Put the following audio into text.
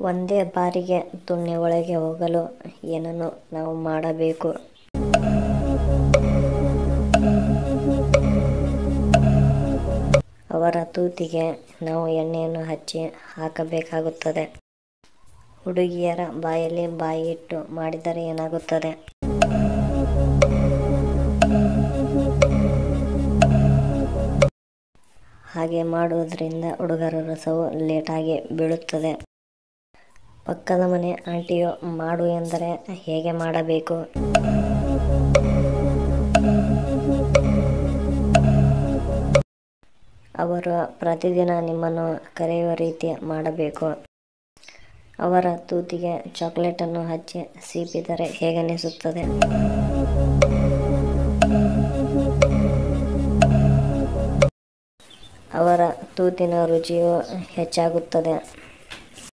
ಒಂದೇ ಬಾರಿಗೆ ದೊಣ್ಣೆ ಒಳಗೆ ಹೋಗಲು ಏನನ್ನು ನಾವು ಮಾಡಬೇಕು ಅವರ ತೂತಿಗೆ ನಾವು ಎಣ್ಣೆಯನ್ನು ಹಚ್ಚಿ ಹಾಕಬೇಕಾಗುತ್ತದೆ ಹುಡುಗಿಯರ ಬಾಯಲ್ಲಿ ಬಾಯಿ ಇಟ್ಟು ಮಾಡಿದರೆ ಏನಾಗುತ್ತದೆ ಹಾಗೆ ಮಾಡುವುದರಿಂದ ಹುಡುಗರ ರಸವು ಲೇಟಾಗಿ ಬೀಳುತ್ತದೆ ಪಕ್ಕದ ಮನೆ ಆಂಟಿಯು ಮಾಡು ಎಂದರೆ ಹೇಗೆ ಮಾಡಬೇಕು ಅವರು ಪ್ರತಿದಿನ ನಿಮ್ಮನ್ನು ಕರೆಯುವ ರೀತಿ ಮಾಡಬೇಕು ಅವರ ತೂತಿಗೆ ಚಾಕ್ಲೇಟನ್ನು ಹಚ್ಚಿ ಸೀಪಿದರೆ ಹೇಗನಿಸುತ್ತದೆ ಅವರ ತೂತಿನ ರುಚಿಯು ಹೆಚ್ಚಾಗುತ್ತದೆ